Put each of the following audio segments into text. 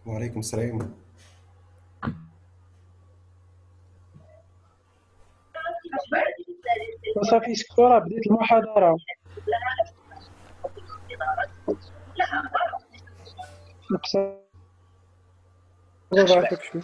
وعليكم السلام وصافي سكورة بديت المحاضرة نقصر بعثك شوي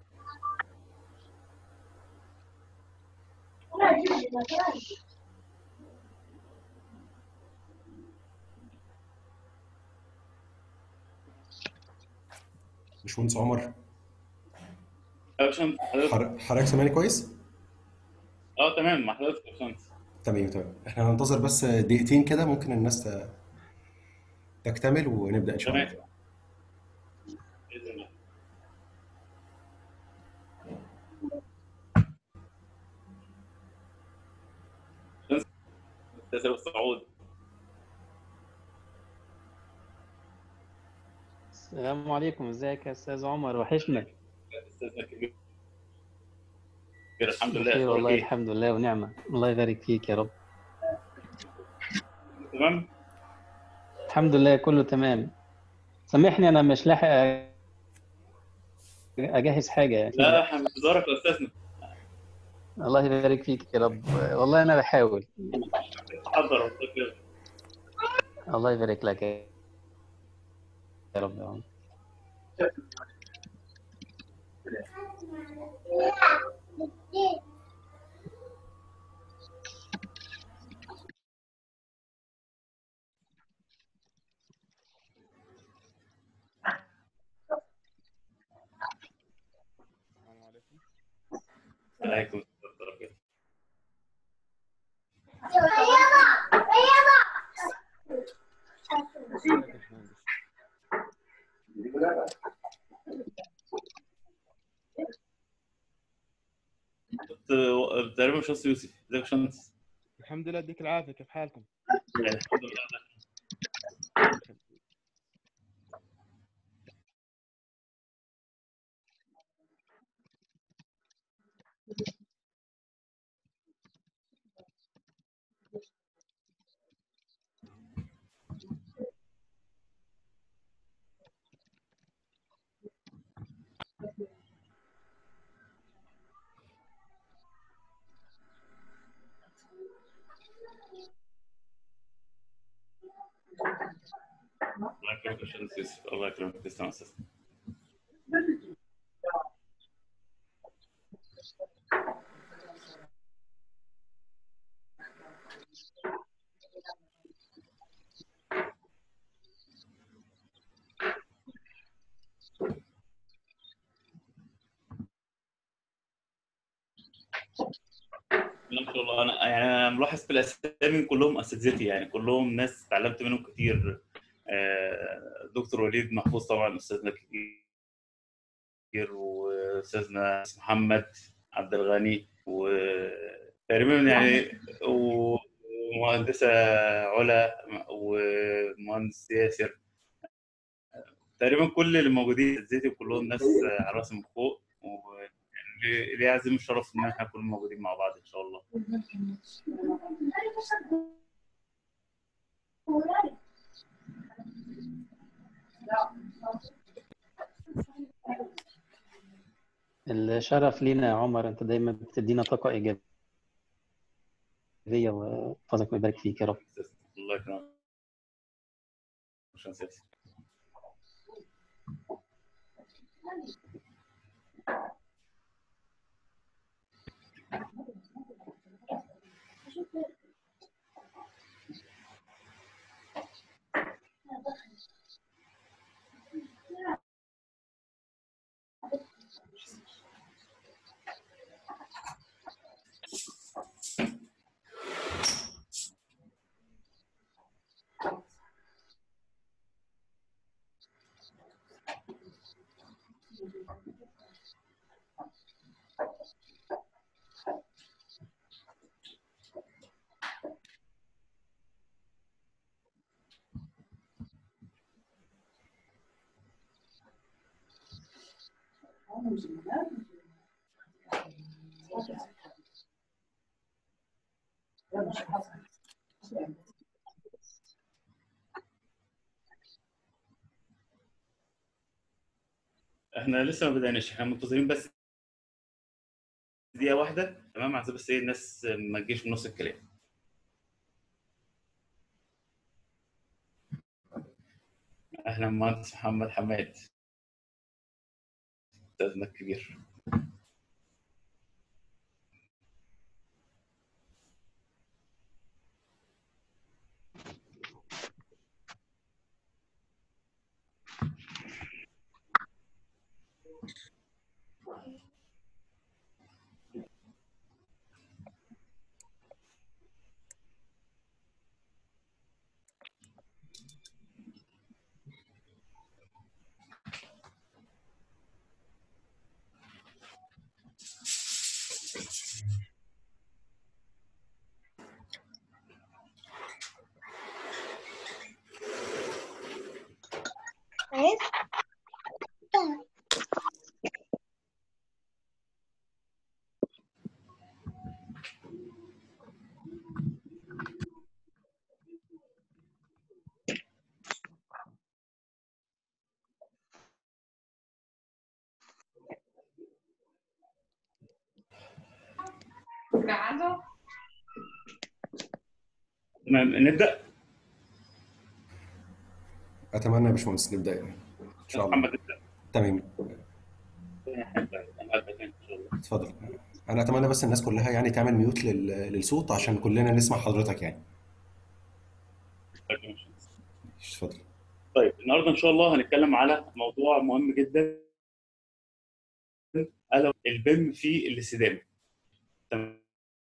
باشمهندس عمر يا باشمهندس حضرتك حر- حضرتك سامعني كويس؟ اه تمام مع حضرتك يا باشمهندس تمام تمام احنا هننتظر بس دقيقتين كده ممكن الناس ت- تكتمل ونبدأ إن شاء تمام الله باذن الله استاذ ابو سعود السلام عليكم ازيك يا استاذ عمر وحشنا استاذنا الكبير الحمد لله بخير أخبارك والله إيه؟ الحمد لله ونعمة الله يبارك فيك يا رب تمام الحمد لله كله تمام سامحني انا مش لاحق اجهز حاجة يعني لا احنا في انتظارك يا استاذنا الله يبارك فيك يا رب والله انا بحاول حضر والله. الله يبارك لك يا رب يا عم. عليكم السلام ورحمة الله. كنت تقريبا باشمهندس يوسف ازيك يا باشمهندس الحمد لله يديك العافيه كيف حالكم؟ الحمد لله الله يكرمك يا باشمهندس يوسف الله يكرمك تسلم يا استاذ لا ما شاء الله انا يعني انا ملاحظ في الاسامي كلهم اساتذتي يعني كلهم ناس اتعلمت منهم كتير آه، دكتور وليد محفوظ طبعا استاذنا الكبير واستاذنا محمد عبد الغني وتقريبا يعني ومهندسه علا ومهندس ياسر تقريبا كل اللي موجودين اساتذتي كلهم ناس على راسي من فوق و ليه عزيم الشرف ان احنا نكون موجودين مع بعض ان شاء الله الشرف لينا يا عمر انت دايما بتدينا طاقة ايجابية وفضلك ويبارك فيك يا رب الله يكرمك باشمهندس ياسر. احنا لسه ما بدأناش احنا منتظرين بس دقيقة واحدة تمام عشان بس ايه الناس ما تجيش في نص الكلام اهلا مهندس محمد حماد استاذنا الكبير تمام نبدأ اتمنى يا باشمهندس نبدا يعني ان شاء الله محمد ابدأ تمام أنا هبدأ إن شاء الله. اتفضل انا اتمنى بس الناس كلها يعني تعمل ميوت لل... للصوت عشان كلنا نسمع حضرتك يعني اتفضل طيب النهارده ان شاء الله هنتكلم على موضوع مهم جدا الا البيم في الاستدامه تمام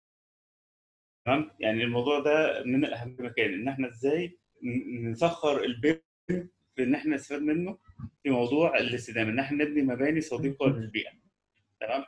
يعني الموضوع ده من اهم مكان ان احنا ازاي ن- نسخر البيم في ان احنا نستفاد منه في موضوع الاستدامه ان احنا نبني مباني صديقه للبيئه تمام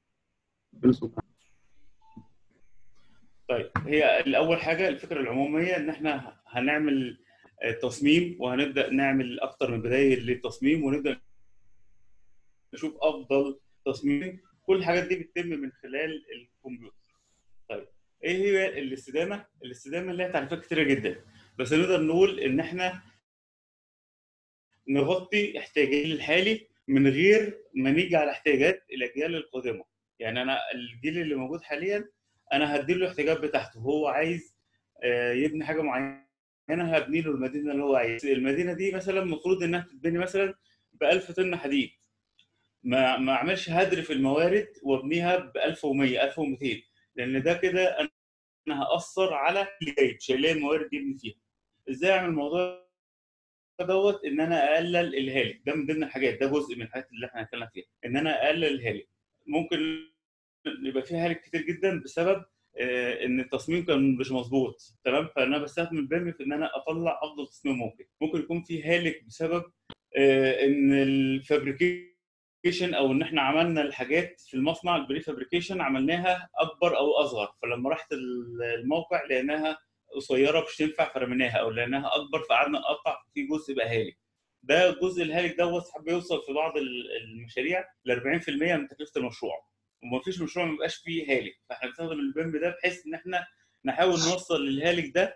طيب هي الاول حاجه الفكره العموميه ان احنا هنعمل آه، تصميم وهنبدا نعمل اكتر من بدايه للتصميم ونبدا نشوف افضل تصميم كل الحاجات دي بتتم من خلال الكمبيوتر طيب ايه هي الاستدامه الاستدامه لها تعريفات كتيره جدا بس نقدر نقول ان احنا نغطي احتياجات الجيل الحالي من غير ما نيجي على احتياجات الاجيال القادمه يعني انا الجيل اللي موجود حاليا انا هديله الاحتياجات بتاعته هو عايز آه، يبني حاجه معينه انا هبني له المدينه اللي هو عايز المدينه دي مثلا المفروض انها تتبني مثلا ب 1000 طن حديد ما ما اعملش هدر في الموارد وابنيها ب 1100 1200 لان ده كده انا هاثر على اللي جاي مش هيلاقي الموارد يبني فيها ازاي اعمل الموضوع دوت ان انا اقلل الهالك ده من ضمن الحاجات ده جزء من الحاجات اللي احنا هنتكلم فيها ان انا اقلل الهالك ممكن يبقى فيها هالك كتير جدا بسبب آه، ان التصميم كان مش مظبوط تمام فانا بستخدم البيم في ان انا اطلع افضل تصميم ممكن ممكن يكون في هالك بسبب آه، ان الفابريكيشن او ان احنا عملنا الحاجات في المصنع البري فابريكيشن عملناها اكبر او اصغر فلما رحت الموقع لقيناها قصيره مش تنفع فرميناها او لقيناها اكبر فقعدنا نقطع في جزء بقى هالك ده الجزء الهالك دوت حب يوصل في بعض ال- المشاريع ل 40% من تكلفه المشروع ومفيش مشروع ما بيبقاش فيه هالك فاحنا بنستخدم البيم ده بحيث ان احنا نحاول نوصل للهالك ده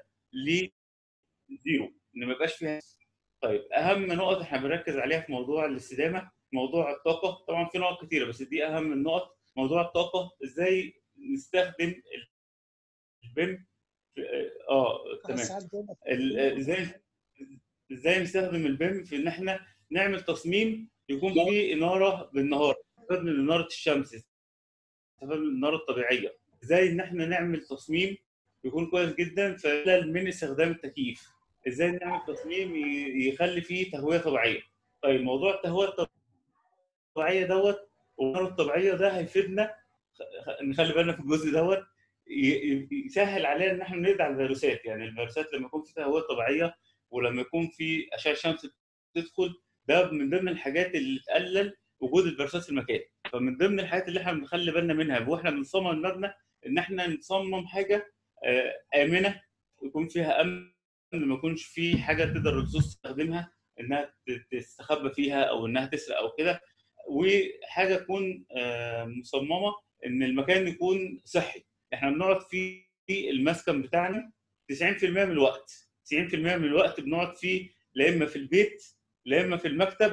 لزيرو ان ما يبقاش فيه هالك. طيب اهم نقط احنا بنركز عليها في موضوع الاستدامه موضوع الطاقه طبعا في نقط كتيره بس دي اهم النقط موضوع الطاقه ازاي نستخدم البيم في- اه تمام ال- ازاي ازاي نستخدم البيم في ان احنا نعمل تصميم يكون فيه اناره بالنهار نستفاد من اناره الشمس نستفاد من الاناره الطبيعيه ازاي ان احنا نعمل تصميم يكون كويس جدا فيقلل من استخدام التكييف ازاي نعمل تصميم ي- يخلي فيه تهويه طبيعيه طيب موضوع التهويه الطبيعيه دوت والنار الطبيعيه ده هيفيدنا خ- نخلي بالنا في الجزء دوت ي- ي- يسهل علينا ان احنا نقضي على الفيروسات يعني الفيروسات لما يكون في تهويه طبيعيه ولما يكون في اشعه شمس بتدخل ده من ضمن الحاجات اللي تقلل وجود الفيروسات في المكان فمن ضمن الحاجات اللي احنا بنخلي بالنا منها واحنا بنصمم المبنى ان احنا نصمم حاجه آه، امنه يكون فيها امن ما يكونش في حاجه تقدر اللصوص تستخدمها انها ت- تستخبى فيها او انها تسرق او كده وحاجه تكون آه، مصممه ان المكان يكون صحي احنا بنقعد فيه في المسكن بتاعنا 90% من الوقت 90% من الوقت بنقعد فيه لا اما في البيت لا اما في المكتب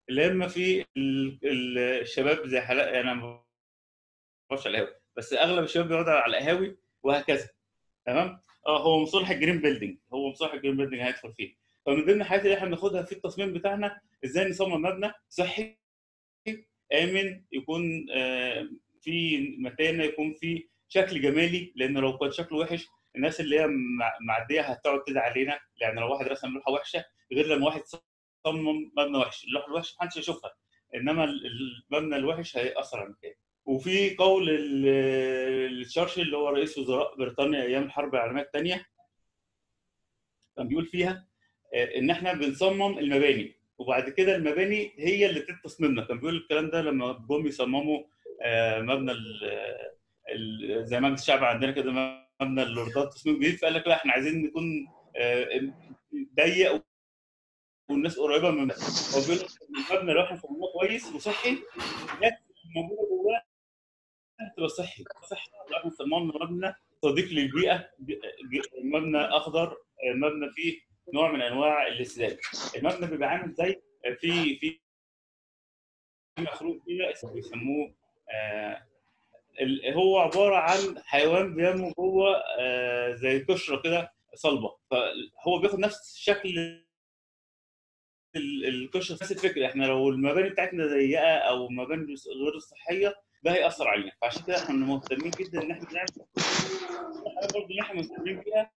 اللي اما في ال- ال- الشباب زي حلقه انا ما بعرفش على القهاوي بس اغلب الشباب بيقعدوا على القهاوي وهكذا تمام اه هو مصطلح الجرين بيلدينج هو مصطلح الجرين بيلدينج هيدخل فيه فمن ضمن الحاجات اللي احنا بناخدها في التصميم بتاعنا ازاي نصمم مبنى صحي امن يكون آه، في متانه يكون في شكل جمالي لان لو كان شكله وحش الناس اللي هي مع- معديه هتقعد تدعي علينا يعني لو واحد رسم لوحه وحشه غير لما واحد صمم مبنى وحش اللوحه الوحشه محدش يشوفها انما ال- المبنى الوحش هيأثر على المكان وفي قول ال- الشرشل اللي هو رئيس وزراء بريطانيا ايام الحرب العالميه الثانيه كان بيقول فيها آه، ان احنا بنصمم المباني وبعد كده المباني هي اللي بتدي تصميمنا كان بيقول الكلام ده لما جم يصمموا آه، مبنى ال- ال- زي مجلس الشعب عندنا كده مبنى اللوردات تصميم جديد فقال لك لا احنا عايزين نكون آه، ضيق والناس قريبه من المبنى هو بيقول لك المبنى لو احنا صممناه كويس وصحي الناس الموجوده جواه تبقى صحي صحي لو احنا صممنا مبنى صديق للبيئه ج- ج- مبنى اخضر آه، مبنى فيه نوع من انواع الاستدامه المبنى بيبقى عامل زي في في مخلوق كده اسمه بيسموه آه، ال- هو عباره عن حيوان بينمو جوه آه، زي قشره كده صلبه فهو بياخد نفس شكل ال- القشره نفس الفكره احنا لو المباني بتاعتنا ضيقه او مباني غير صحيه ده هيأثر علينا فعشان كده احنا مهتمين جدا ان احنا نعمل حاجه برضه اللي احنا مهتمين فيها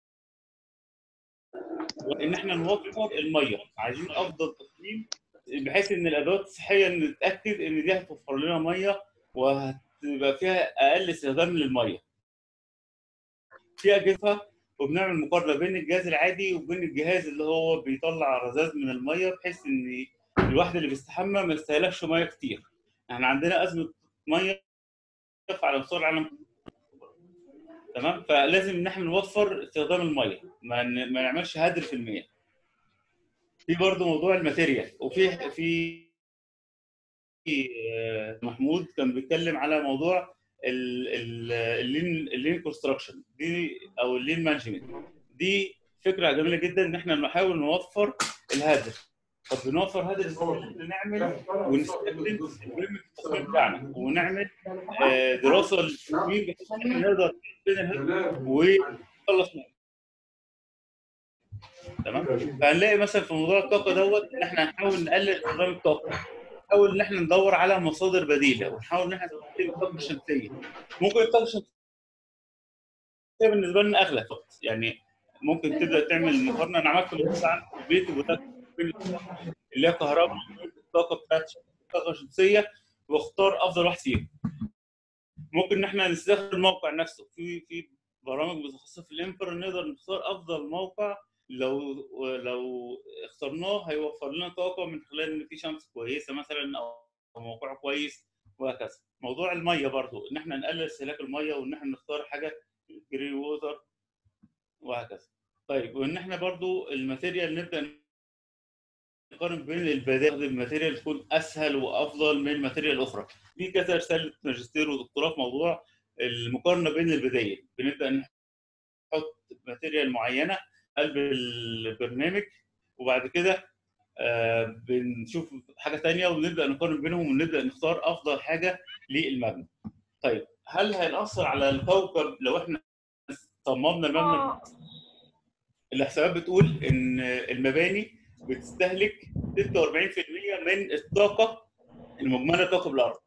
ان احنا نوفر الميه عايزين افضل تصميم بحيث ان الادوات الصحيه نتاكد ان دي هتوفر لنا ميه وهتبقى فيها اقل استخدام للميه. في اجهزه وبنعمل مقارنه بين الجهاز العادي وبين الجهاز اللي هو بيطلع رذاذ من الميه بحيث ان الواحد اللي بيستحمى ما يستهلكش ميه كتير. احنا عندنا ازمه ميه على مستوى العالم تمام فلازم ان احنا نوفر استخدام الميه ما, ن- ما نعملش هدر في المياه في برضه موضوع الماتيريال وفي في في، آه، محمود كان بيتكلم على موضوع ال- ال- اللين اللين كونستراكشن دي او اللين مانجمنت دي فكره جميله جدا ان احنا نحاول نوفر الهدر طب بنوفر هدر ازاي إن نعمل ونستخدم المهم في التصميم بتاعنا ونعمل آه، دراسه للتصميم بحيث ان احنا نقدر بين الهدر ونخلص منه تمام فهنلاقي مثلا في موضوع الطاقه دوت ان احنا هنحاول نقلل استخدام الطاقه نحاول ان احنا ندور على مصادر بديله ونحاول ان احنا نستخدم الطاقه الشمسيه ممكن الطاقه الشمسيه بالنسبه لنا اغلى يعني ممكن تبدا تعمل مقارنه انا عملت مقارنه عندي في البيت وبدات بين اللي هي كهرباء الطاقه بتاعت الطاقه الشمسيه واختار افضل واحد فيهم ممكن ان احنا نستخدم الموقع نفسه في في برامج متخصصه في الانفر نقدر نختار افضل موقع لو لو اخترناه هيوفر لنا طاقه من خلال ان في شمس كويسه مثلا او موقع كويس وهكذا موضوع الميه برضو ان احنا نقلل استهلاك الميه وان احنا نختار حاجه جرين ووتر وهكذا طيب وان احنا برضو الماتيريال نبدا نقارن بين البدائل الماتيريال تكون اسهل وافضل من الماتيريال الاخرى في كذا رساله ماجستير ودكتوراه في موضوع المقارنه بين البدائل بنبدا نحط ماتيريال معينه قلب البرنامج وبعد كده آه، بنشوف حاجه تانية ونبدا نقارن بينهم ونبدا نختار افضل حاجه للمبنى. طيب هل هيأثر على الكوكب لو احنا صممنا المبنى الاحصائيات بتقول ان المباني بتستهلك 46% من الطاقه المجمله كوكب الارض.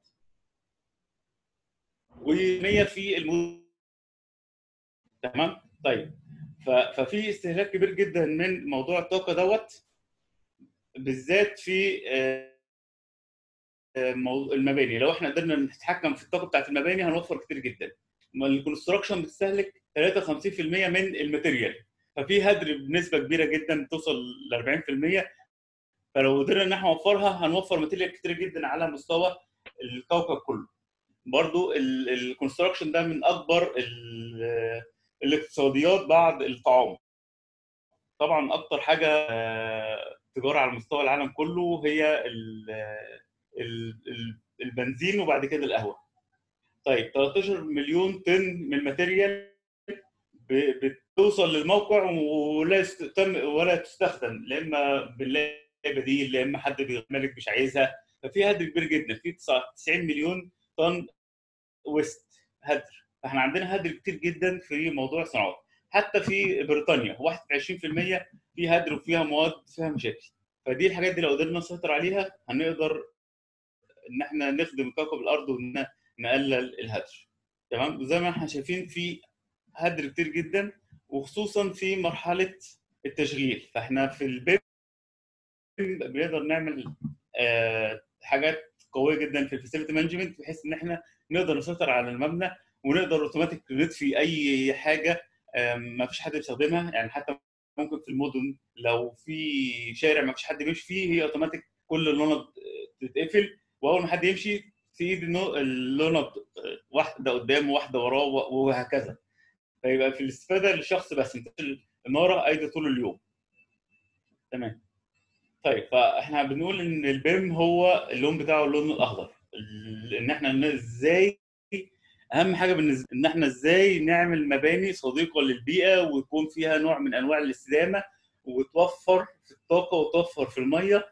و100 في المدن تمام؟ طيب ف- ففي استهلاك كبير جدا من موضوع الطاقه دوت بالذات في آه، آه، مو- المباني لو احنا قدرنا نتحكم في الطاقه بتاعت المباني هنوفر كتير جدا ما الكونستراكشن بتستهلك 53% من الماتيريال ففي هدر بنسبه كبيره جدا توصل ل 40% فلو قدرنا ان احنا نوفرها هنوفر ماتيريال كتير جدا على مستوى الكوكب كله برضو الكونستراكشن ده من اكبر ال- الاقتصاديات بعد الطعام طبعا اكتر حاجه آه، تجاره على مستوى العالم كله هي ال- ال- ال- البنزين وبعد كده القهوه طيب 13 مليون طن من الماتيريال ب- بتوصل للموقع ولا تم ولا تستخدم لا اما بنلاقي بديل يا اما حد بيملك مش عايزها ففي هدر كبير جدا في 90 مليون طن ويست هدر فاحنا عندنا هدر كتير جدا في موضوع الصناعات حتى في بريطانيا 21% في هدر وفيها مواد فيها مشاكل فدي الحاجات دي لو قدرنا نسيطر عليها هنقدر ان احنا نخدم كوكب الارض وان نقلل الهدر تمام زي ما احنا شايفين في هدر كتير جدا وخصوصا في مرحله التشغيل فاحنا في البيم بنقدر نعمل آه حاجات قويه جدا في الفاسيلتي مانجمنت بحيث ان احنا نقدر نسيطر على المبنى ونقدر اوتوماتيك نطفي اي حاجه آه ما فيش حد بيستخدمها يعني حتى ممكن في المدن لو في شارع ما فيش حد بيمشي فيه هي اوتوماتيك كل اللوند تتقفل واول ما حد يمشي في ايد اللوند واحده قدامه واحده وراه وهكذا فيبقى في الاستفاده للشخص بس انت الناره قايده طول اليوم تمام طيب فاحنا بنقول ان البيم هو اللون بتاعه اللون الاخضر ان احنا ازاي اهم حاجه بالنسبه ان احنا ازاي نعمل مباني صديقه للبيئه ويكون فيها نوع من انواع الاستدامه وتوفر في الطاقه وتوفر في الميه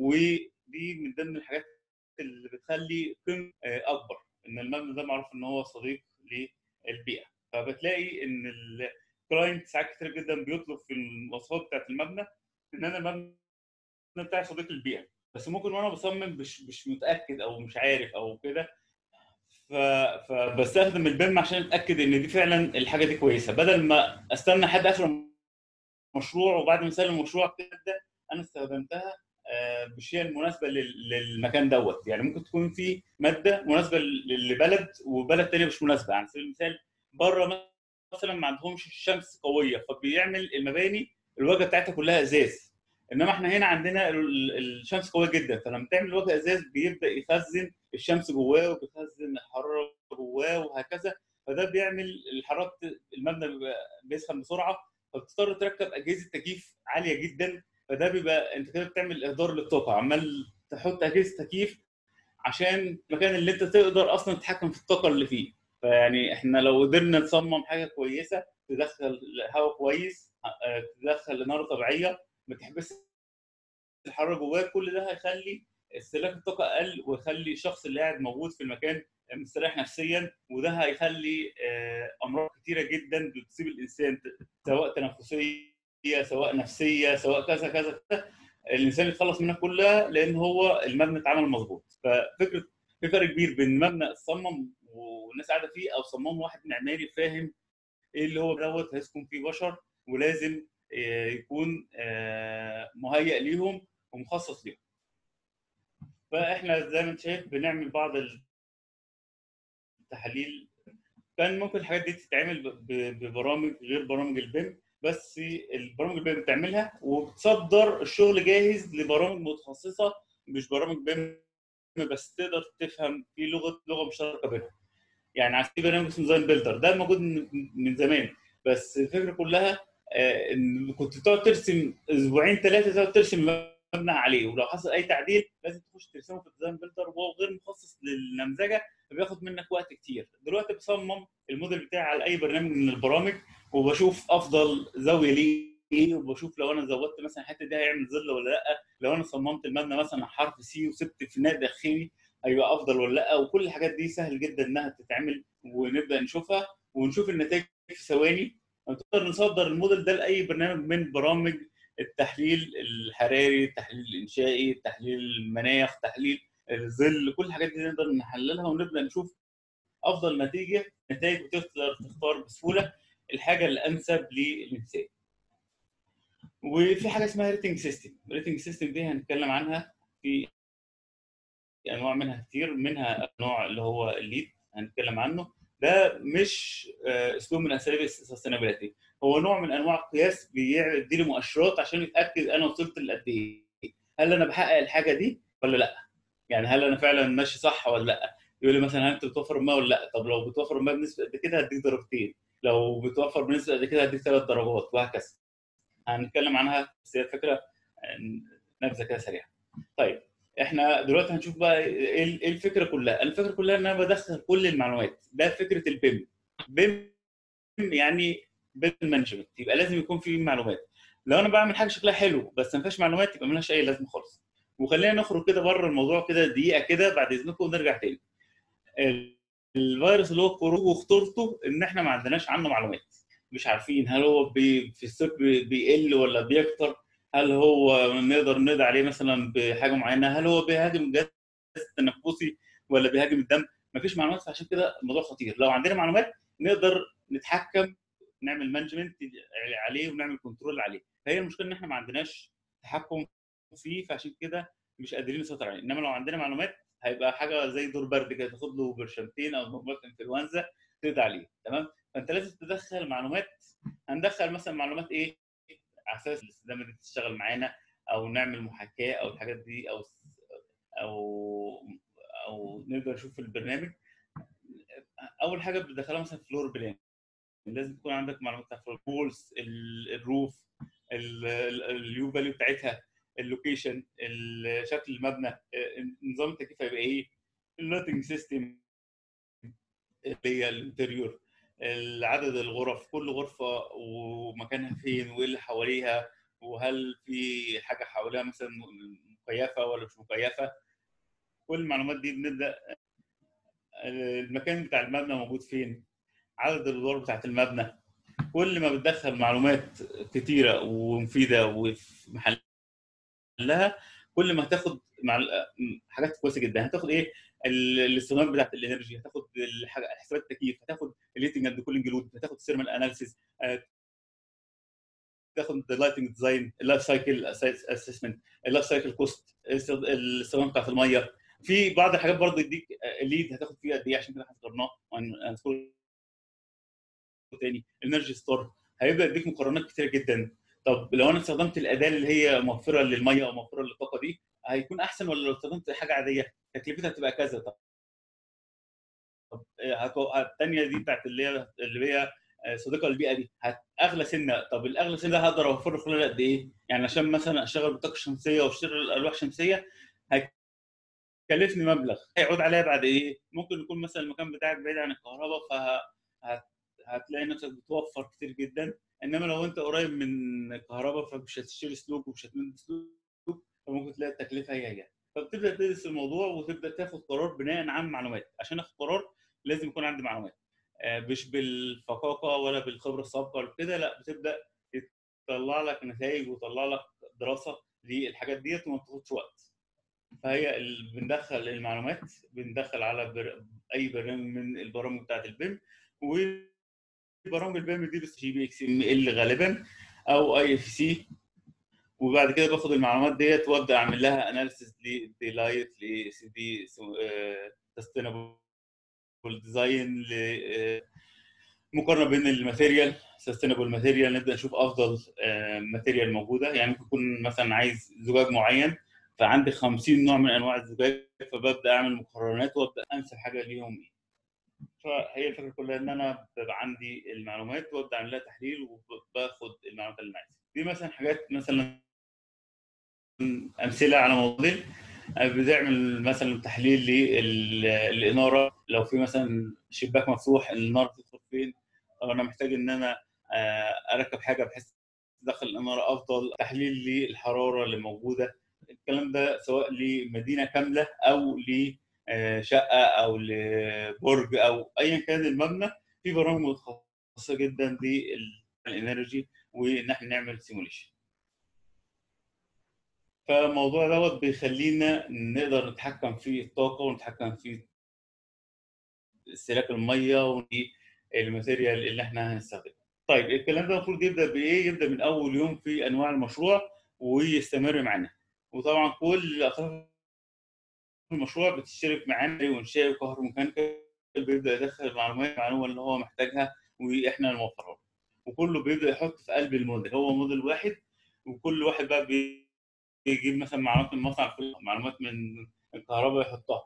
ودي من ضمن الحاجات اللي بتخلي قيمه اكبر ان المبنى ده معروف ان هو صديق للبيئه فبتلاقي ان الكلاينت ساعات كتير جدا بيطلب في المواصفات بتاعت المبنى ان انا المبنى بتاعي صديق للبيئه بس ممكن وانا بصمم مش مش متاكد او مش عارف او كده ف... فبستخدم البيم عشان اتاكد ان دي فعلا الحاجه دي كويسه بدل ما استنى حد اخر المشروع وبعد ما يسلم المشروع كده انا استخدمتها بالشيء المناسبه للمكان دوت يعني ممكن تكون في ماده مناسبه لبلد وبلد تاني مش مناسبه على سبيل المثال بره مثلا ما عندهمش الشمس قويه فبيعمل المباني الواجهه بتاعتها كلها ازاز انما احنا هنا عندنا الشمس قويه جدا فلما تعمل واجهه ازاز بيبدا يخزن الشمس جواه وبيخزن الحراره جواه وهكذا فده بيعمل الحراره المبنى بيسخن بسرعه فبتضطر تركب اجهزه تكييف عاليه جدا فده بيبقى انت كده بتعمل اهدار للطاقه عمال تحط اجهزه تكييف عشان المكان اللي انت تقدر اصلا تتحكم في الطاقه اللي فيه فيعني احنا لو قدرنا نصمم حاجه كويسه تدخل هواء كويس تدخل نار طبيعيه ما تحبس الحراره جواه كل ده هيخلي استهلاك الطاقه اقل ويخلي الشخص اللي قاعد موجود في المكان مستريح نفسيا وده هيخلي امراض كتيره جدا بتصيب الانسان سواء تنفسيه سواء نفسيه سواء كذا كذا كذا الانسان يتخلص منها كلها لان هو المبنى اتعمل مظبوط ففكره في فرق كبير بين مبنى اتصمم والناس قاعده فيه او صمم واحد معماري فاهم ايه اللي هو دوت هيسكن فيه بشر ولازم يكون مهيئ ليهم ومخصص ليهم فاحنا زي ما انت شايف بنعمل بعض التحاليل كان ممكن الحاجات دي تتعمل ببرامج غير برامج البيم بس البرامج البيم بتعملها وبتصدر الشغل جاهز لبرامج متخصصه مش برامج بيم بس تقدر تفهم في لغه لغه مشتركه بينهم يعني على سبيل برنامج اسمه ديزاين بيلدر ده موجود من زمان بس الفكره كلها ان كنت تقعد ترسم اسبوعين ثلاثه تقعد ترسم مبنى عليه ولو حصل اي تعديل لازم تخش ترسمه في الديزاين بيلدر وهو غير مخصص للنمذجه فبياخد منك وقت كتير دلوقتي بصمم الموديل بتاعي على اي برنامج من البرامج وبشوف افضل زاويه ليه ايه وبشوف لو انا زودت مثلا الحته دي هيعمل ظل ولا لا لو انا صممت المبنى مثلا حرف سي وسبت فناء داخلي هيبقى افضل ولا لا وكل الحاجات دي سهل جدا انها تتعمل ونبدا نشوفها ونشوف النتائج في ثواني نقدر نصدر الموديل ده لاي برنامج من برامج التحليل الحراري التحليل الانشائي تحليل المناخ تحليل الظل كل الحاجات دي نقدر نحللها ونبدا نشوف افضل نتيجه نتائج وتقدر تختار بسهوله الحاجه الانسب للانسان وفي حاجه اسمها ريتنج سيستم الريتنج سيستم دي هنتكلم عنها في انواع منها كتير منها نوع اللي هو الليد هنتكلم عنه ده مش اسلوب من اساليب السستينابيلتي هو نوع من انواع القياس بيدي لي مؤشرات عشان يتاكد انا وصلت لقد ايه هل انا بحقق الحاجه دي ولا لا يعني هل انا فعلا ماشي صح ولا لا يقول لي مثلا هل انت بتوفر الماء ولا لا طب لو بتوفر الماء بنسبه قد كده هديك درجتين لو بتوفر بنسبه قد كده هديك ثلاث درجات وهكذا هنتكلم عنها بس هي الفكره نبذه كده سريعه طيب احنا دلوقتي هنشوف بقى ايه الفكره كلها الفكره كلها ان انا بدخل كل المعلومات ده فكره البيم بيم يعني بيم مانجمنت يبقى لازم يكون في معلومات لو انا بعمل حاجه شكلها حلو بس ما فيهاش معلومات يبقى ملهاش اي لازمه خالص وخلينا نخرج كده بره الموضوع كده دقيقه كده بعد اذنكم ونرجع تاني ال- الفيروس اللي هو خروجه وخطورته ان احنا ما عندناش عنه معلومات مش عارفين هل هو بي في الصيف بي- بيقل ولا بيكتر هل هو نقدر نقضي عليه مثلا بحاجه معينه هل هو بيهاجم الجهاز التنفسي ولا بيهاجم الدم مفيش معلومات فعشان كده الموضوع خطير لو عندنا معلومات نقدر نتحكم نعمل مانجمنت عليه ونعمل كنترول عليه فهي المشكله ان احنا ما عندناش تحكم فيه فعشان كده مش قادرين نسيطر عليه انما لو عندنا معلومات هيبقى حاجه زي دور برد كده تاخد له برشامتين او نوبات انفلونزا تقضي عليه تمام فانت لازم تدخل معلومات هندخل مثلا معلومات ايه على اساس الاستخدام اللي تشتغل معانا او نعمل محاكاه او الحاجات دي او او او نقدر نشوف البرنامج اول حاجه بتدخلها مثلا فلور بلان لازم تكون عندك معلومات عن البولز الروف اليو فاليو بتاعتها اللوكيشن شكل المبنى آه، نظام التكييف هيبقى ايه اللايتنج سيستم اللي هي الانتريور عدد الغرف كل غرفه ومكانها فين وايه اللي حواليها وهل في حاجه حواليها مثلا مكيفه ولا مش مكيفه كل المعلومات دي بنبدا المكان بتاع المبنى موجود فين عدد الادوار بتاعت المبنى كل ما بتدخل معلومات كتيره ومفيده وفي محلها كل ما هتاخد مع حاجات كويسه جدا هتاخد ايه ال- الاستخدامات بتاعت الانرجي هتاخد الحاجة- حسابات التكييف هتاخد الهيتنج اند كولينج لود هتاخد الثيرمال اناليسيز تاخد اللايتنج ديزاين اللايف سايكل اسسمنت اللايف سايكل كوست الاستخدام بتاعت الميه في بعض الحاجات برضه يديك الليد هتاخد فيه قد ايه عشان كده هنذكرناه وهنذكره تاني انرجي ستور هيبدا يديك مقارنات كتير جدا طب لو انا استخدمت الاداه اللي هي موفره للميه او موفره للطاقه دي هيكون احسن ولا لو استخدمت حاجه عاديه تكلفتها تبقى كذا طب طب هتو- الثانيه دي بتاعت اللي هي اللي هي صديقه للبيئه دي هت- اغلى سنه طب الاغلى سنه ده هقدر اوفره خلال قد ايه؟ يعني عشان مثلا اشتغل بالطاقه الشمسيه واشتري الالواح الشمسيه هيكلفني مبلغ هيعود عليا بعد ايه؟ ممكن يكون مثلا المكان بتاعك بعيد عن الكهرباء فهتلاقي نفسك بتوفر كتير جدا انما لو انت قريب من الكهرباء فمش هتشتري سلوك ومش هتمد سلوك فممكن تلاقي التكلفه هي هي فبتبدا تدرس الموضوع وتبدا تاخد قرار بناء عن معلومات عشان اخد قرار لازم يكون عندي معلومات آه، مش بالفقاقه ولا بالخبره السابقه ولا كده لا بتبدا تطلع لك نتائج وتطلع لك دراسه للحاجات ديت وما بتاخدش وقت فهي ال... بندخل المعلومات بندخل على بر... اي برنامج من البرامج بتاعت البيم وبرامج البيم دي بس جي بي اكس ام ال غالبا او اي اف سي وبعد كده باخد المعلومات ديت وابدا اعمل لها اناليسيس لديلايت لسي دي سستينبل ديزاين مقارنه بين الماتيريال سستينبل ماتيريال نبدا نشوف افضل ماتيريال موجوده يعني ممكن يكون مثلا عايز زجاج معين فعندي 50 نوع من انواع الزجاج فببدا اعمل مقارنات وابدا انسب حاجه ليهم ايه فهي الفكره كلها ان انا بيبقى عندي المعلومات وابدا اعمل لها تحليل وباخد المعلومات اللي معايا دي مثلا حاجات مثلا امثله على موديل بتعمل مثلا تحليل للاناره لو في مثلا شباك مفتوح النار تدخل فين طب انا محتاج ان انا اركب حاجه بحيث تدخل الاناره افضل تحليل للحراره اللي موجوده الكلام ده سواء لمدينه كامله او لشقه او لبرج او ايا كان المبنى في برامج متخصصه جدا للانرجي وان احنا نعمل سيموليشن فالموضوع دوت بيخلينا نقدر نتحكم في الطاقه ونتحكم في استهلاك الميه والماتيريال اللي احنا هنستخدمها. طيب الكلام ده المفروض يبدا بايه؟ يبدا من اول يوم في انواع المشروع ويستمر معانا. وطبعا كل اطراف المشروع بتشترك معانا وانشاء وكهروميكانيكا بيبدا يدخل المعلومات المعلومه اللي هو محتاجها واحنا نوفرها. وكله بيبدا يحط في قلب الموديل هو موديل واحد وكل واحد بقى بي يجيب مثلا معلومات من المصنع معلومات من الكهرباء يحطها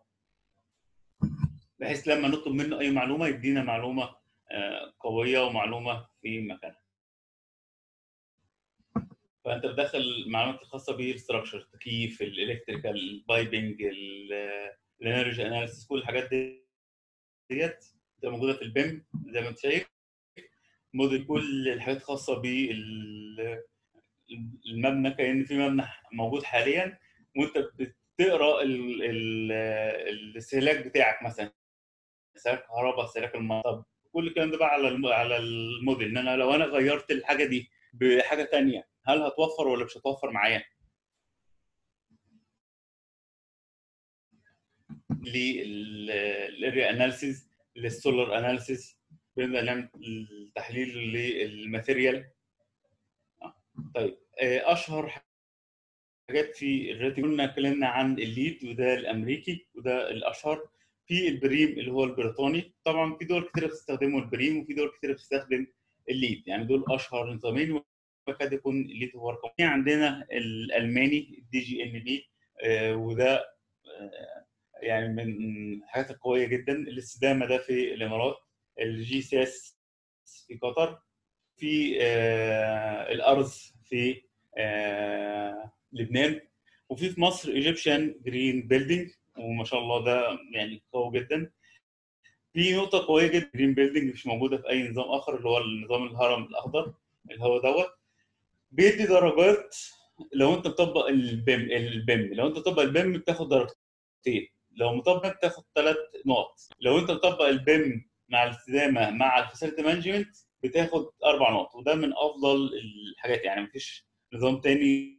بحيث لما نطلب منه اي معلومه يدينا معلومه قويه ومعلومه في مكانها فانت بتدخل المعلومات الخاصه بالستراكشر التكييف الالكتريكال البايبنج الانرجي اناليسيس كل الحاجات دي ديت بتبقى موجوده في البيم زي ما انت شايف موديل كل الحاجات الخاصه بال المبنى كان في مبنى موجود حاليا وانت بتقرا ال- ال- الاستهلاك بتاعك مثلا استهلاك كهرباء استهلاك الميه طب كل الكلام ده بقى على الم- على الموديل ان انا لو انا غيرت الحاجه دي بحاجه تانية هل هتوفر ولا مش هتوفر معايا؟ للاريا اناليسيز للسولار اناليسيز بنبدا نعمل التحليل للماتيريال آه، طيب آه، اشهر حاجات في الريتنج قلنا اتكلمنا عن الليد وده الامريكي وده الاشهر في البريم اللي هو البريطاني طبعا في دول كتير بتستخدمه البريم وفي دول كتير بتستخدم الليد يعني دول اشهر نظامين وقد يكون الليد هو رقم في عندنا الالماني الدي جي ان بي وده آه، يعني من الحاجات القويه جدا الاستدامه ده في الامارات الجي سي اس في قطر في آه، الارز في آه، لبنان وفي في مصر ايجيبشن جرين بيلدينج وما شاء الله ده يعني قوي جدا في نقطة قوية جدا جرين بيلدينج مش موجودة في أي نظام آخر اللي هو النظام الهرم الأخضر اللي هو دوت بيدي درجات لو أنت مطبق البيم البيم لو أنت مطبق البيم بتاخد درجتين لو مطبق بتاخد ثلاث نقط لو أنت مطبق البيم مع الاستدامة مع الفاسيلتي مانجمنت بتاخد أربع نقط وده من أفضل الحاجات يعني مفيش نظام تاني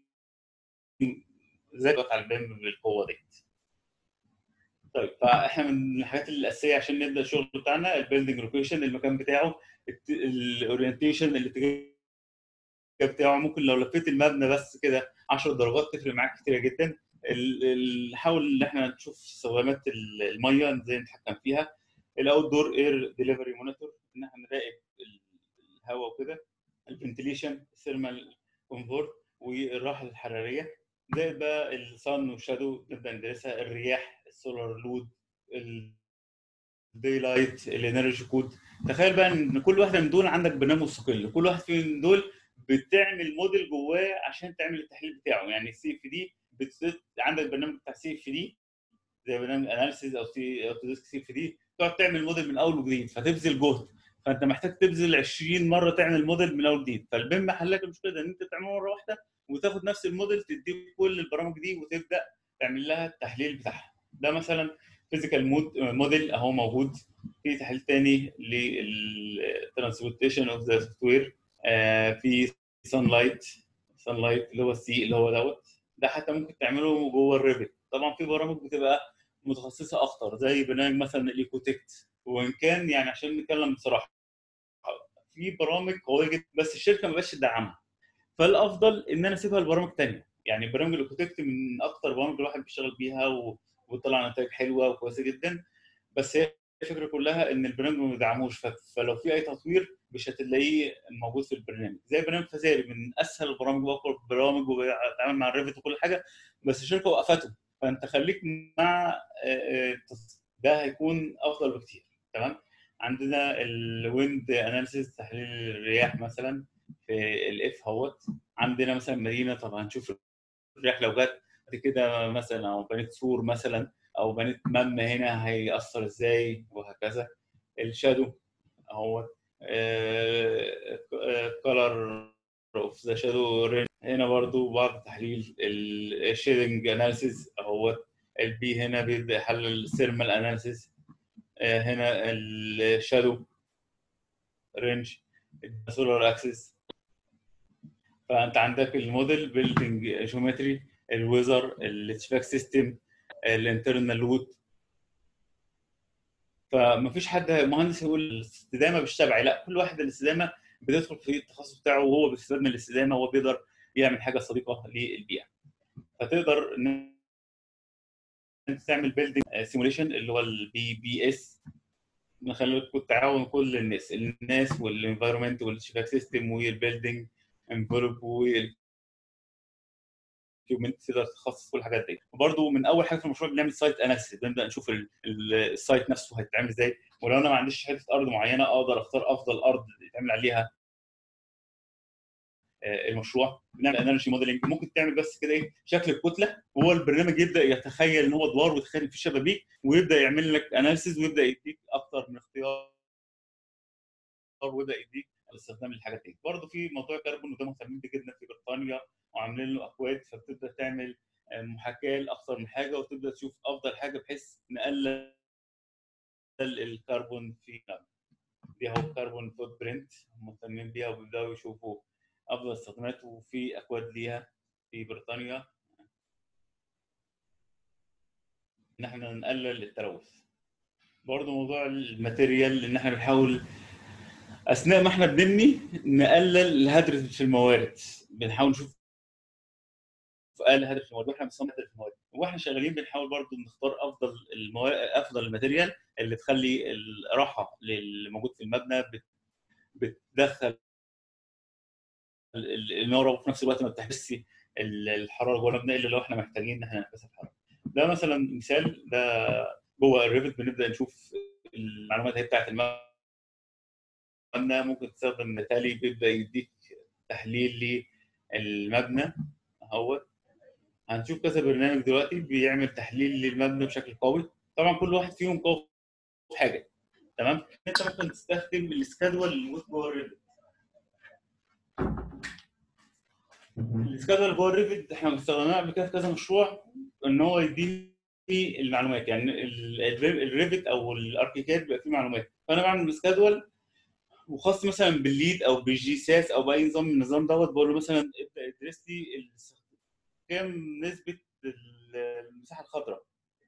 زي على البيم بالقوة دي طيب فاحنا من الحاجات الاساسيه عشان نبدا الشغل بتاعنا البيلدنج لوكيشن المكان بتاعه الاورينتيشن الاتجاه بتاعه ممكن لو لفيت المبنى بس كده 10 درجات تفرق معاك كتير جدا ال- ال- نحاول ان احنا نشوف استخدامات ال- الميه ازاي نتحكم فيها الاوت دور اير ديليفري مونيتور ان احنا نراقب ال- الهواء وكده الفنتليشن الثيرمال كونفورت والراحه الحراريه زائد بقى الصن والشادو نبدا ندرسها الرياح السولار لود الدي لايت الانرجي كود تخيل بقى ان كل واحده من دول عندك برنامج مستقل كل واحد فيهم من دول بتعمل موديل جواه عشان تعمل التحليل بتاعه يعني السي اف دي بت... عندك برنامج بتاع سي اف دي زي برنامج اناليسيز او سي او تديسك سي اف دي تقعد تعمل موديل من اول وجديد فتبذل جهد فانت محتاج تبذل 20 مره تعمل موديل من اول وجديد فالبيم حل لك المشكله ده ان انت تعمله مره واحده وتاخد نفس الموديل تديه كل البرامج دي وتبدا تعمل لها التحليل بتاعها ده مثلا فيزيكال مود موديل اهو موجود في تحليل تاني للترانسبورتيشن اوف ذا سوفت وير في سان لايت سان لايت اللي هو السي اللي هو دوت ده حتى ممكن تعمله جوه الريفت طبعا في برامج بتبقى متخصصه اكتر زي برنامج مثلا الايكوتكت وان كان يعني عشان نتكلم بصراحه في برامج قويه جدا بس الشركه ما بقتش تدعمها فالافضل ان انا اسيبها لبرامج تانية يعني برامج الايكوتكت من اكتر برامج الواحد بيشتغل بيها و... وطلع نتائج حلوه وكويسه جدا بس هي الفكره كلها ان البرنامج ما بيدعموش ف- فلو في اي تطوير مش هتلاقيه موجود في البرنامج زي برنامج فزاري من اسهل البرامج واقوى البرامج وبيتعامل مع الريفت وكل حاجه بس الشركه وقفته فانت خليك مع آه، آه، ده هيكون افضل بكتير تمام عندنا الويند اناليسيس تحليل الرياح مثلا في الاف اهوت عندنا مثلا مدينه طب هنشوف الرياح لو جت بعد كده مثلا او بنيت سور مثلا او بنيت مبنى هنا هيأثر ازاي وهكذا الشادو اهو كولر اوف ذا شادو رينج هنا برضو بعض تحليل الشيدنج اناليسيز اهو البي هنا بيبدا يحلل الثيرمال اناليسيز هنا الشادو رينج السولار اكسس فانت عندك الموديل بيلدنج جيومتري الويزر الاتشفاك سيستم الانترنال لود فمفيش حد مهندس يقول الاستدامه مش تبعي لا كل واحد الاستدامه بتدخل في التخصص بتاعه وهو بيستفاد من الاستدامه وهو بيقدر يعمل حاجه صديقه للبيئه فتقدر ان انت تعمل بيلدنج سيموليشن اللي هو البي بي اس نخلي تعاون كل الناس الناس والانفايرمنت والشباك سيستم والبيلدنج انفلوب وال دوكيومنت تقدر تخصص كل الحاجات دي وبرده من اول حاجه في المشروع بنعمل سايت اناليسيس بنبدا نشوف ال- ال- السايت نفسه هيتعمل ازاي ولو انا ما عنديش حته ارض معينه اقدر اختار افضل ارض يتعمل عليها آه، المشروع بنعمل انرجي موديلنج ممكن تعمل بس كده ايه شكل الكتله وهو البرنامج يبدا يتخيل ان هو ادوار ويتخيل إن في شبابيك ويبدا يعمل لك اناليسيز ويبدا يديك اكتر من اختيار ويبدا يديك الاستخدام للحاجات دي برضه في موضوع كربون وده مهتمين بيه جدا في بريطانيا وعاملين له اكواد فبتبدا تعمل آه، محاكاه لاكثر من حاجه وتبدا تشوف افضل حاجه بحيث نقلل الكربون في المبنى. دي هو كربون فوت برنت مهتمين بيها وبيبداوا يشوفوا افضل استخدامات وفي اكواد ليها في بريطانيا ان احنا نقلل التلوث برضه موضوع الماتيريال ان احنا بنحاول اثناء ما احنا بنبني نقلل الهدر في الموارد بنحاول نشوف اقل هدر في الموارد واحنا بنصمم هدر في الموارد واحنا شغالين بنحاول برضه نختار افضل الموارد افضل الماتيريال اللي تخلي الراحه اللي موجود في المبنى بت- بتدخل ال- ال- النار وفي نفس الوقت ما بتحبسش ال- الحراره جوه المبنى الا لو احنا محتاجين ان احنا نحبس الحراره. ده مثلا مثال ده جوه الريفت بنبدا نشوف المعلومات هي بتاعت المبنى ممكن تستخدم مثالي بيبدا يديك تحليل للمبنى اهو هنشوف كذا برنامج دلوقتي بيعمل تحليل للمبنى بشكل قوي طبعا كل واحد فيهم قوي في حاجه تمام انت ممكن تستخدم السكادول اللي جوه الريفت السكادول جوه الريفت احنا استخدمناه قبل كده في كذا مشروع ان هو يديني المعلومات يعني ال- ال- الريفت او الاركيكاد بيبقى فيه معلومات فانا بعمل سكادول وخاص مثلا بالليد او بالجي ساس او باي نظام من النظام دوت بقول له مثلا ابدا ادرس لي ال- كام نسبه ال- المساحه الخضراء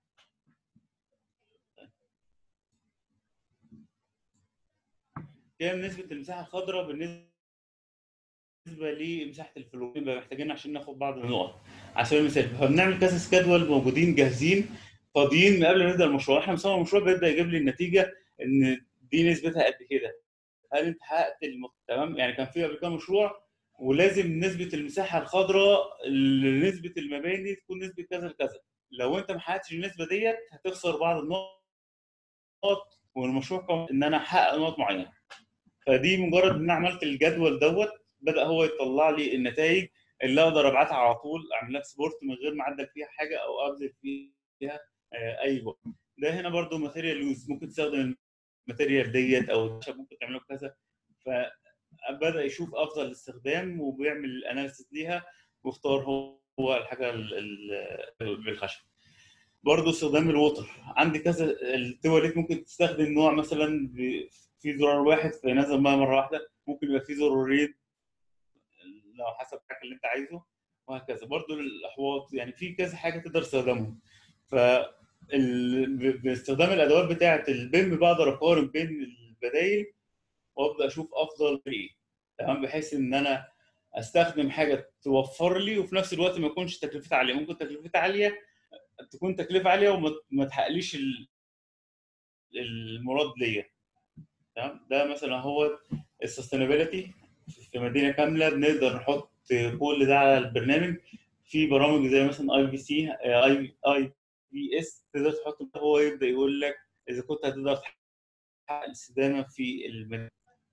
كام نسبه المساحه الخضراء بالنسبه لمساحه الفلو بنبقى محتاجين عشان ناخد بعض النقط على سبيل المثال فبنعمل كذا سكادول موجودين جاهزين فاضيين من قبل ما نبدا المشروع احنا مصمم المشروع بيبدا يجيب لي النتيجه ان دي نسبتها قد كده هل انت حققت الم... تمام يعني كان في قبل كده مشروع ولازم نسبه المساحه الخضراء لنسبه المباني تكون نسبه كذا لكذا لو انت ما حققتش النسبه ديت هتخسر بعض النقط والمشروع كان ان انا احقق نقط معينه فدي مجرد ان انا عملت الجدول دوت بدا هو يطلع لي النتائج اللي اقدر ابعتها على طول اعمل لها سبورت من غير ما اعدل فيها حاجه او ابذل فيها آه، اي جهد ده هنا برضو ماتيريال يوز ممكن تستخدم الماتيريال ديت او الخشب ممكن تعمله كذا فبدا يشوف افضل استخدام وبيعمل اناليسيس ليها واختار هو هو الحاجه ال- ال- بالخشب برضه استخدام الوتر عندي كذا التواليت ممكن تستخدم نوع مثلا ب- في زرار واحد فينزل ميه مره واحده ممكن يبقى في زرارين لو حسب الحاجه اللي انت عايزه وهكذا برضه الاحواض يعني في كذا حاجه تقدر تستخدمهم ف ال- ب- باستخدام الادوات بتاعه البيم بقدر اقارن بين البدائل وابدا اشوف افضل ايه تمام بحيث ان انا استخدم حاجه توفر لي وفي نفس الوقت ما يكونش تكلفتها عاليه ممكن تكلفتها عاليه تكون تكلفه عاليه وما ما تحققليش ال- المراد ليا تمام ده مثلا هو السستينابيلتي في مدينه كامله بنقدر نحط كل ده على البرنامج في برامج زي مثلا اي بي سي اي اي بي اس تقدر تحط هو يبدا يقول لك اذا كنت هتقدر تحقق الاستدامه في المدينه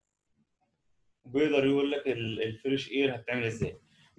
بيقدر يقول لك ال- الفريش اير هتعمل ازاي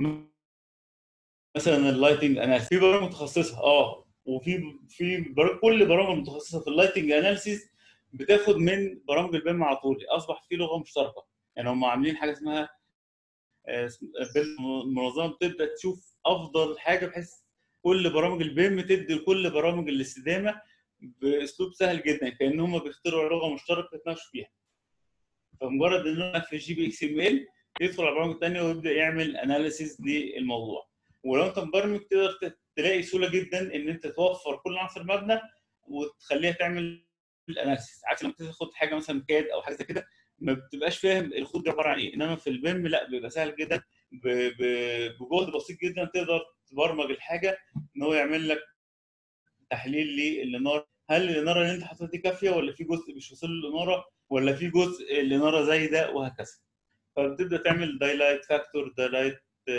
مثلا اللايتنج اناليسيس في برامج متخصصه اه وفي في بر... كل برامج متخصصه في اللايتنج اناليسيس بتاخد من برامج البيم على طول اصبح في لغه مشتركه يعني هم عاملين حاجه اسمها آه، اسم- بيم منظمه بتبدا تشوف افضل حاجه بحيث كل برامج البيم تدي لكل برامج الاستدامه باسلوب سهل جدا كان هم بيخترعوا لغه مشتركه يتناقشوا فيها فمجرد ان انا في جي بي اكس ام ال يدخل على البرامج الثانيه ويبدا يعمل اناليسيز للموضوع ولو انت مبرمج تقدر ت- تلاقي سهوله جدا ان انت توفر كل عنصر مبنى وتخليها تعمل الاناليسيز عكس لما تاخد حاجه مثلا كاد او حاجه زي كده ما بتبقاش فاهم الخط ده عباره عن ايه انما في البيم لا بيبقى سهل جدا ب- ب- بجهد بسيط جدا تقدر تبرمج الحاجه ان هو يعمل لك تحليل للاناره هل الاناره اللي انت حاططها دي كافيه ولا في جزء مش واصل له الاناره ولا في جزء الاناره زايده وهكذا فبتبدا تعمل دايلايت فاكتور دايلايت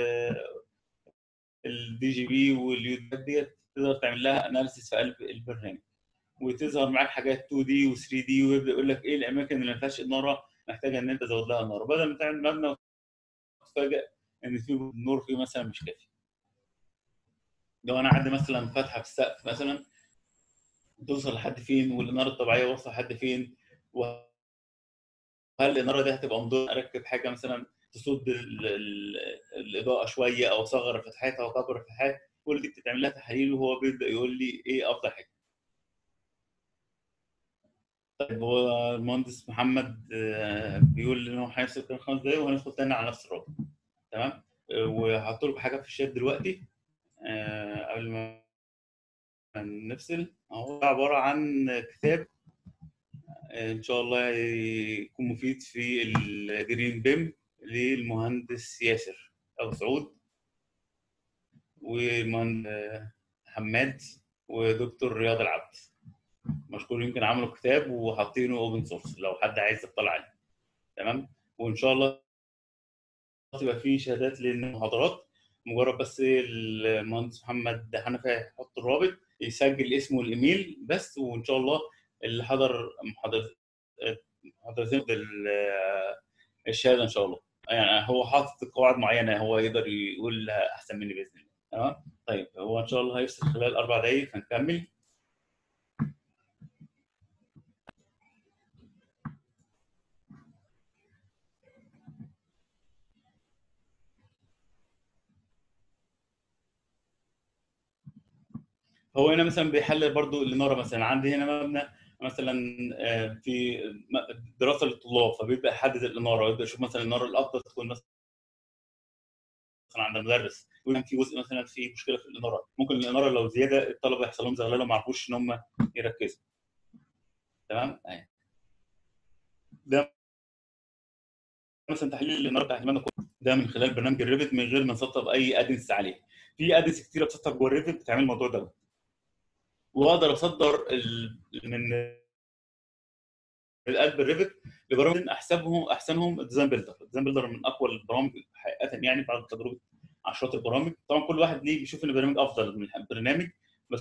الدي جي بي واليودات ديت تقدر تعمل لها اناليسيس في قلب البرنامج وتظهر معاك حاجات 2 دي و 3 دي ويبدا يقول لك ايه الاماكن اللي ما فيهاش اناره محتاجه ان انت تزود لها اناره بدل ما تعمل مبنى وتتفاجئ ان في النور فيه مثلا مش كافي لو انا عندي مثلا فتحه في السقف مثلا توصل لحد فين والاناره الطبيعيه واصله لحد فين هل الاناره دي هتبقى مضره اركب حاجه مثلا تصد ال- ال- الاضاءه شويه او اصغر الفتحات او اكبر الفتحات كل دي بتتعمل لها تحاليل وهو بيبدا يقول لي ايه افضل حاجه طيب هو المهندس محمد آه، بيقول ان هو هيفصل كمان خمس دقايق وهندخل تاني على نفس الرابط تمام آه، وهحط لكم حاجه في الشات دلوقتي آه، قبل ما ما نفصل هو عباره عن كتاب آه، ان شاء الله يكون مفيد في الجرين بيم للمهندس ياسر ابو سعود والمهندس آه، حماد ودكتور رياض العبد مشكور يمكن عملوا كتاب وحاطينه اوبن سورس لو حد عايز يطلع عليه تمام وان شاء الله تبقى فيه شهادات للمحاضرات مجرد بس المهندس محمد حنفي هيحط الرابط يسجل اسمه والايميل بس وان شاء الله اللي حضر محاضر محاضرتين ال- الشهاده ان شاء الله يعني هو حاطط قواعد معينه هو يقدر يقولها احسن مني باذن الله تمام طيب هو ان شاء الله هيفصل خلال اربع دقائق فنكمل هو هنا مثلا بيحلل برضو الاناره مثلا عندي هنا مبنى مثلا آه، في م- دراسه للطلاب فبيبدا يحدد الاناره ويبدا يشوف مثلا الاناره الافضل تكون مثلا عند المدرس ويكون في جزء مثلا في مشكله في الاناره ممكن الاناره لو زياده الطلبه يحصل لهم زغلله ما يعرفوش ان هم يركزوا تمام أهي. ده مثلا تحليل الاناره بتاعت المبنى كله ده من خلال برنامج الريفت من غير ما نسطب اي ادنس عليه في ادنس كتيره بتسطب جوه الريفت بتعمل الموضوع ده واقدر اصدر ال... من القلب الريفت لبرامج احسبهم احسنهم الديزاين بيلدر الديزاين بيلدر من اقوى البرامج حقيقه يعني بعد تجربه عشرات البرامج طبعا كل واحد ليه بيشوف ان البرنامج افضل من البرنامج بس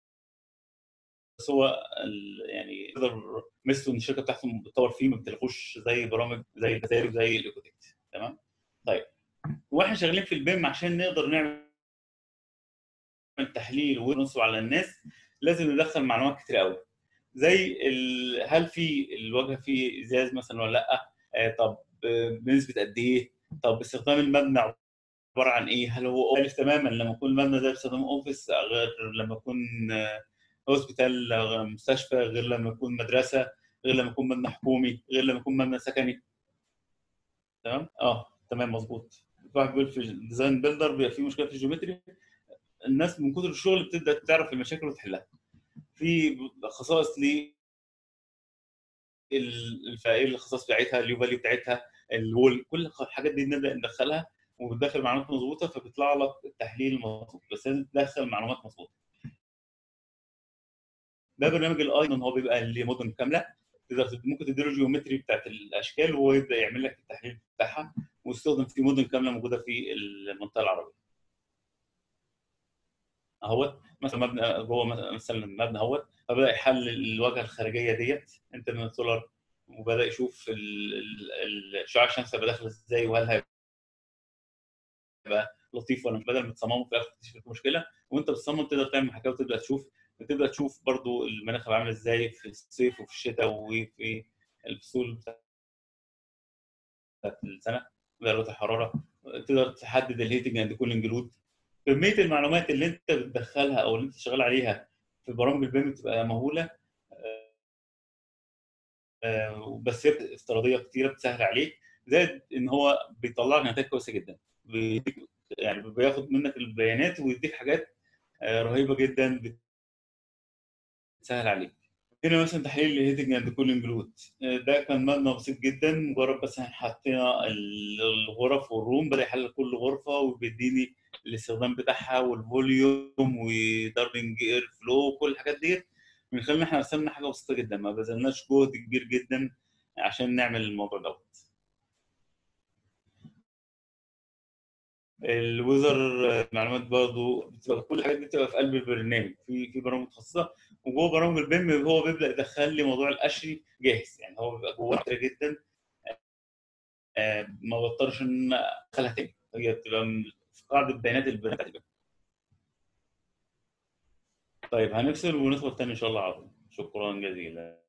بس هو ال... يعني يقدر مثله ان الشركه بتاعته بتطور فيه ما بتلاقوش زي برامج زي البتاري وزي الايكوتكت تمام طيب واحنا شغالين في البيم عشان نقدر نعمل تحليل وننصب على الناس لازم ندخل معلومات كتير قوي زي ال... هل في الواجهه فيه ازاز مثلا ولا لا آه طب آه، بنسبه قد ايه طب استخدام المبنى عباره عن ايه هل هو مختلف تماما لما يكون المبنى ده بيستخدم اوفيس غير لما يكون آه، هوسبيتال آه، مستشفى غير لما يكون مدرسه غير لما يكون مبنى حكومي غير لما يكون مبنى سكني تمام اه تمام مظبوط واحد بيقول في الديزاين بيلدر بيبقى في مشكله في الجيومتري الناس من كتر الشغل بتبدا تعرف المشاكل وتحلها في خصائص ل الفائل الخصائص بتاعتها اليو فاليو بتاعتها الوول كل الحاجات دي نبدا ندخلها وبتدخل معلومات مظبوطه فبيطلع لك التحليل المظبوط بس لازم تدخل معلومات مظبوطه ده برنامج الاي ان هو بيبقى ليه مدن كامله تقدر تد- ممكن تديله الجيومتري بتاعت الاشكال وهو يبدا يعمل لك التحليل بتاعها ويستخدم في مدن كامله موجوده في المنطقه العربيه اهوت مثلا مبنى جوه مثلا مثلاً مبنى اهوت فبدا يحلل الواجهه الخارجيه ديت انترنت سولار وبدا يشوف ال- ال- ال- الشعاع الشمسي هيبقى داخل ازاي وهل هيبقى لطيف ولا مش بدل ما تصممه في الاخر تكتشف مشكله وانت بتصمم تقدر تعمل محاكاه وتبدا تشوف تبدا تشوف برضو المناخ هيبقى عامل ازاي في الصيف وفي الشتاء وفي الفصول بتاعت السنه درجات الحراره تقدر تحدد الهيتنج اند كولينج لود كميه المعلومات اللي انت بتدخلها او اللي انت شغال عليها في برامج البيم بتبقى مهوله آه، بس هي افتراضيه كتيره بتسهل عليك زائد ان هو بيطلع لك نتائج كويسه جدا بيديك يعني بياخد منك البيانات ويديك حاجات آه، رهيبه جدا بتسهل عليك هنا مثلا تحليل الهيتنج اند كولينج لود ده كان مبنى بسيط جدا مجرد بس احنا حطينا ال- الغرف والروم بدا يحلل كل غرفه وبيديني الاستخدام بتاعها والفوليوم وداربنج اير فلو وكل الحاجات ديت من خلال ان احنا رسمنا حاجه بسيطه جدا ما بذلناش جهد كبير جدا عشان نعمل الموضوع دوت الويزر معلومات برضه بتبقى كل الحاجات دي بتبقى في قلب البرنامج في في برامج متخصصه وجوه برامج البيم هو بيبدا يدخل لي موضوع القشري جاهز يعني هو بيبقى جوه كتير جدا آه، ما بضطرش ان ادخلها تاني هي بتبقى من في قاعده بيانات البرنامج بتاعت البيم. طيب هنفصل وندخل تاني ان شاء الله عظيم شكرا جزيلا